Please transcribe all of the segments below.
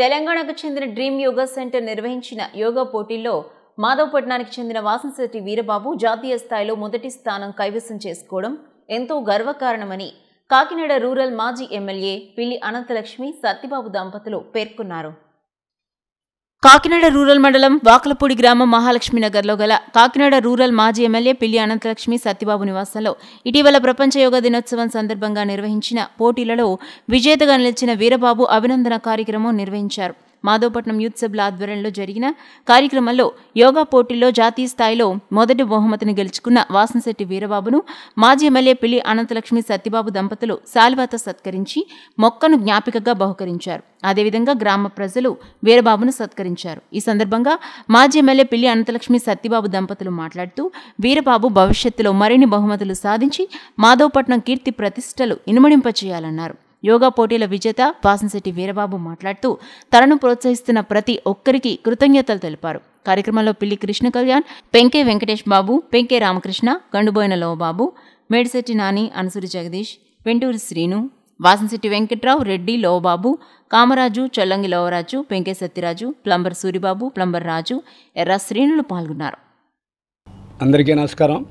తెలంగాణకు చెందిన dream yoga centre నిర్వహించిన యోగా పోటీల్లో మాధవపట్నానికి చెందిన వాసంశెట్టి వీరబాబు జాతీయ స్థాయిలో మొదటి స్థానం కైవసం చేసుకోవడం ఎంతో గర్వకారణమని కాకినాడ రూరల్ మాజీ ఎమ్మెల్యే పిల్లి అనంతలక్ష్మి సత్యబాబు దంపతులు పేర్కొన్నారు కాకినాడ రూరల్ మండలం వాకలపూడి గ్రామం మహాలక్ష్మి నగర్లో గల కాకినాడ రూరల్ మాజీ ఎమ్మెల్యే పిల్లి అనంతలక్ష్మి సత్యబాబు నివాసంలో ఇటీవల ప్రపంచ యోగా దినోత్సవం సందర్భంగా నిర్వహించిన పోటీలలో విజేతగా నిలిచిన వీరబాబు అభినందన కార్యక్రమం నిర్వహించారు మాధవపట్నం యూత్ సభ్యుల ఆధ్వర్యంలో జరిగిన కార్యక్రమంలో యోగా పోటీల్లో జాతీయ స్థాయిలో మొదటి బహుమతిని గెలుచుకున్న వాసంశెట్టి వీరబాబును మాజీ ఎమ్మెల్యే పిల్లి అనంతలక్ష్మి సత్యబాబు దంపతులు శాలువాతో సత్కరించి మొక్కను జ్ఞాపికగా బహుకరించారు అదేవిధంగా గ్రామ ప్రజలు వీరబాబును సత్కరించారు ఈ సందర్భంగా మాజీ ఎమ్మెల్యే పిల్లి అనంతలక్ష్మి సత్యబాబు దంపతులు మాట్లాడుతూ వీరబాబు భవిష్యత్తులో మరిన్ని బహుమతులు సాధించి మాధవపట్నం కీర్తి ప్రతిష్టలు ఇనుమడింపచేయాలన్నారు యోగా పోటీల విజేత వాసంశెట్టి వీరబాబు మాట్లాడుతూ తనను ప్రోత్సహిస్తున్న ప్రతి ఒక్కరికి కృతజ్ఞతలు తెలిపారు కార్యక్రమంలో పిల్లి కృష్ణ కళ్యాణ్ పెంకే వెంకటేష్ బాబు పెంకే రామకృష్ణ గండుబోయిన లోబాబు మేడిశెట్టి నాని అనసూరి జగదీష్ వెంటూరి శ్రీను వాసంశెట్టి వెంకట్రావు రెడ్డి లోబాబు కామరాజు చల్లంగి లోవరాజు పెంకే సత్యరాజు ప్లంబర్ సూరిబాబు ప్లంబర్ రాజు ఎర్ర శ్రీనులు పాల్గొన్నారు అందరికీ నమస్కారం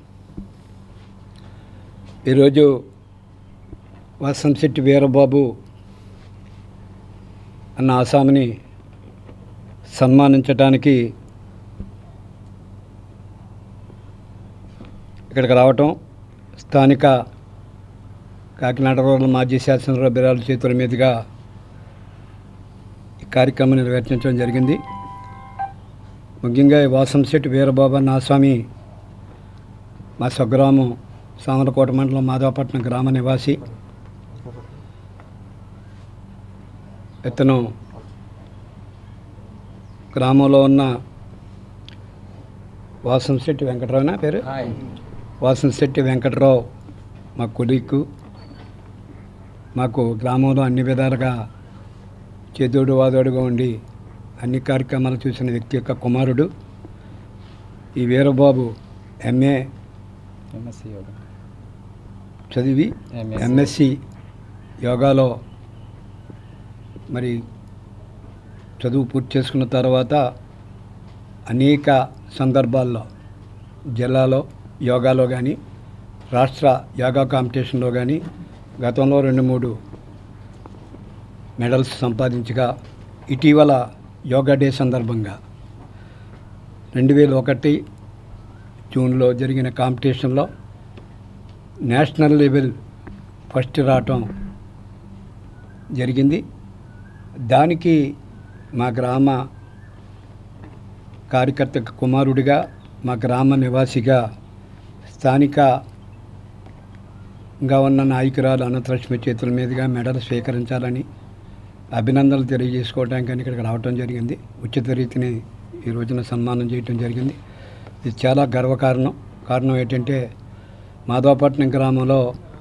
ఈరోజు వాసంశెట్టి వీరబాబు అన్న ఆసామిని సన్మానించడానికి ఇక్కడికి రావటం స్థానిక కాకినాడ రూరల్ మాజీ శాసనసభ బిరాల చేతుల మీదుగా ఈ కార్యక్రమం నిర్వహించడం జరిగింది ముఖ్యంగా ఈ వాసంశెట్టి వీరబాబు అన్న ఆసామి మా స్వగ్రామం సామరకోట మండలం మాధవపట్నం గ్రామ నివాసి ఇతను గ్రామంలో ఉన్న వాసంశెట్టి వెంకటరావునా పేరు వాసంశెట్టి వెంకటరావు మా కొలీకు మాకు గ్రామంలో అన్ని విధాలుగా చేదోడు వాదోడుగా ఉండి అన్ని కార్యక్రమాలు చూసిన వ్యక్తి యొక్క కుమారుడు ఈ వీరబాబు ఎంఏ ఎంఎస్సి యోగా చదివి MSc. ఎంఎస్సి యోగాలో మరి చదువు పూర్తి చేసుకున్న తర్వాత అనేక సందర్భాల్లో జిల్లాలో యోగాలో కానీ రాష్ట్ర యోగా కాంపిటీషన్లో కానీ గతంలో రెండు మూడు మెడల్స్ సంపాదించగా ఇటీవల యోగా డే సందర్భంగా రెండు వేల ఒకటి జూన్లో జరిగిన కాంపిటీషన్లో నేషనల్ లెవెల్ ఫస్ట్ రావటం జరిగింది దానికి మా గ్రామ కార్యకర్త కుమారుడిగా మా గ్రామ నివాసిగా స్థానికంగా ఉన్న నాయకురాలు అనంతలక్ష్మి చేతుల మీదుగా మెడల్ స్వీకరించాలని అభినందనలు తెలియజేసుకోవడానికి అని ఇక్కడికి రావటం జరిగింది ఉచిత రీతిని ఈ రోజున సన్మానం చేయటం జరిగింది ఇది చాలా గర్వకారణం కారణం ఏంటంటే మాధవపట్నం గ్రామంలో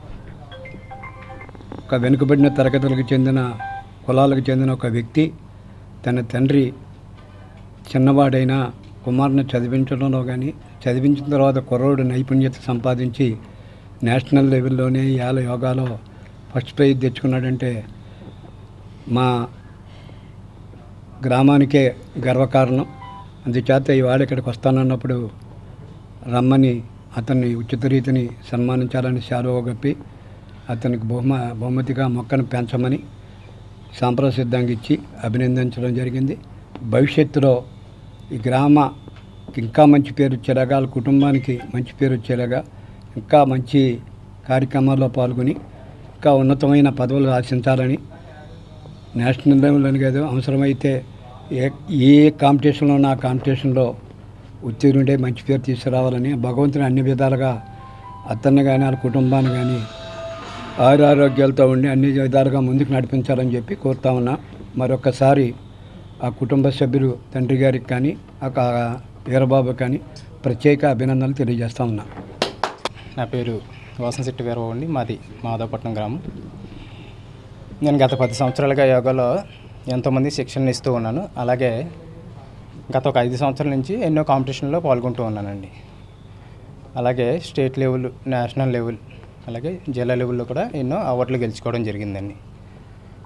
ఒక వెనుకబడిన తరగతులకు చెందిన కులాలకు చెందిన ఒక వ్యక్తి తన తండ్రి చిన్నవాడైన కుమారుని చదివించడంలో కానీ చదివించిన తర్వాత కుర్రోడు నైపుణ్యత సంపాదించి నేషనల్ లెవెల్లోనే ఇవాళ యోగాలో ఫస్ట్ ప్రైజ్ తెచ్చుకున్నాడంటే మా గ్రామానికే గర్వకారణం అందుచేత ఇవాళ ఇక్కడికి వస్తానన్నప్పుడు రమ్మని అతన్ని ఉచిత రీతిని సన్మానించాలని శాలువ గప్పి అతనికి బహుమ బహుమతిగా మొక్కను పెంచమని సాంప్రసిద్ధంగా ఇచ్చి అభినందించడం జరిగింది భవిష్యత్తులో ఈ గ్రామ ఇంకా మంచి పేరు వచ్చేలాగా వాళ్ళ కుటుంబానికి మంచి పేరు వచ్చేలాగా ఇంకా మంచి కార్యక్రమాల్లో పాల్గొని ఇంకా ఉన్నతమైన పదవులు ఆశించాలని నేషనల్ లెవెల్లోని కాదు అవసరమైతే ఏ ఏ కాంపిటీషన్లో నా కాంపిటీషన్లో ఉత్తీర్ణుడే మంచి పేరు తీసుకురావాలని భగవంతుని అన్ని విధాలుగా అతన్ని కానీ వాళ్ళ కుటుంబాన్ని కానీ ఆయురారోగ్యాలతో ఉండి అన్ని విధాలుగా ముందుకు నడిపించాలని చెప్పి కోరుతా ఉన్నా మరొకసారి ఆ కుటుంబ సభ్యులు తండ్రి గారికి కానీ ఆ వీరబాబు కానీ ప్రత్యేక అభినందనలు తెలియజేస్తా ఉన్నా నా పేరు వాసంశెట్టి వీరబాబు అండి మాది మాధవపట్నం గ్రామం నేను గత పది సంవత్సరాలుగా యోగాలో ఎంతోమంది శిక్షణ ఇస్తూ ఉన్నాను అలాగే గత ఒక ఐదు సంవత్సరాల నుంచి ఎన్నో కాంపిటీషన్లో పాల్గొంటూ ఉన్నానండి అలాగే స్టేట్ లెవెల్ నేషనల్ లెవెల్ అలాగే జిల్లా లెవెల్లో కూడా ఎన్నో అవార్డులు గెలుచుకోవడం జరిగిందండి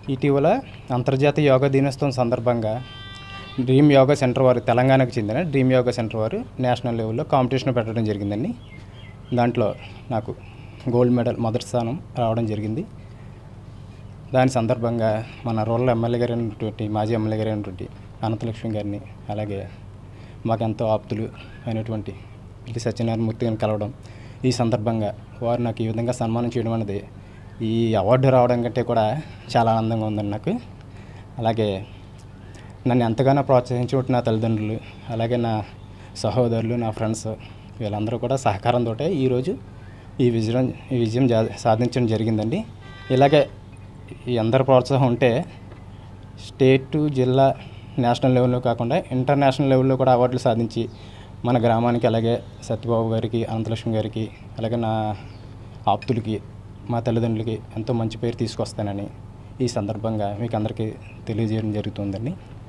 ఇటీవల అంతర్జాతీయ యోగా దినోత్సవం సందర్భంగా డ్రీమ్ యోగా సెంటర్ వారు తెలంగాణకు చెందిన డ్రీమ్ యోగా సెంటర్ వారు నేషనల్ లెవెల్లో కాంపిటీషన్ పెట్టడం జరిగిందండి దాంట్లో నాకు గోల్డ్ మెడల్ మొదటి స్థానం రావడం జరిగింది దాని సందర్భంగా మన రూరల్ ఎమ్మెల్యే గారు అయినటువంటి మాజీ ఎమ్మెల్యే గారు అయినటువంటి అనంతలక్ష్మి గారిని అలాగే మాకెంతో ఆప్తులు అయినటువంటి ఇది సత్యనారాయణ మూర్తి గారిని కలవడం ఈ సందర్భంగా వారు నాకు ఈ విధంగా సన్మానం చేయడం అనేది ఈ అవార్డు రావడం కంటే కూడా చాలా ఆనందంగా ఉందండి నాకు అలాగే నన్ను ఎంతగానో ప్రోత్సహించి నా తల్లిదండ్రులు అలాగే నా సహోదరులు నా ఫ్రెండ్స్ వీళ్ళందరూ కూడా సహకారంతో ఈరోజు ఈ విజయం ఈ విజయం జా- సాధించడం జరిగిందండి ఇలాగే ఈ అందరి ప్రోత్సాహం ఉంటే స్టేట్ జిల్లా నేషనల్ లెవెల్లో కాకుండా ఇంటర్నేషనల్ లెవెల్లో కూడా అవార్డులు సాధించి మన గ్రామానికి అలాగే సత్యబాబు గారికి అనంతలక్ష్మి గారికి అలాగే నా ఆప్తులకి మా తల్లిదండ్రులకి ఎంతో మంచి పేరు తీసుకొస్తానని ఈ సందర్భంగా మీకు అందరికీ తెలియజేయడం జరుగుతుందండి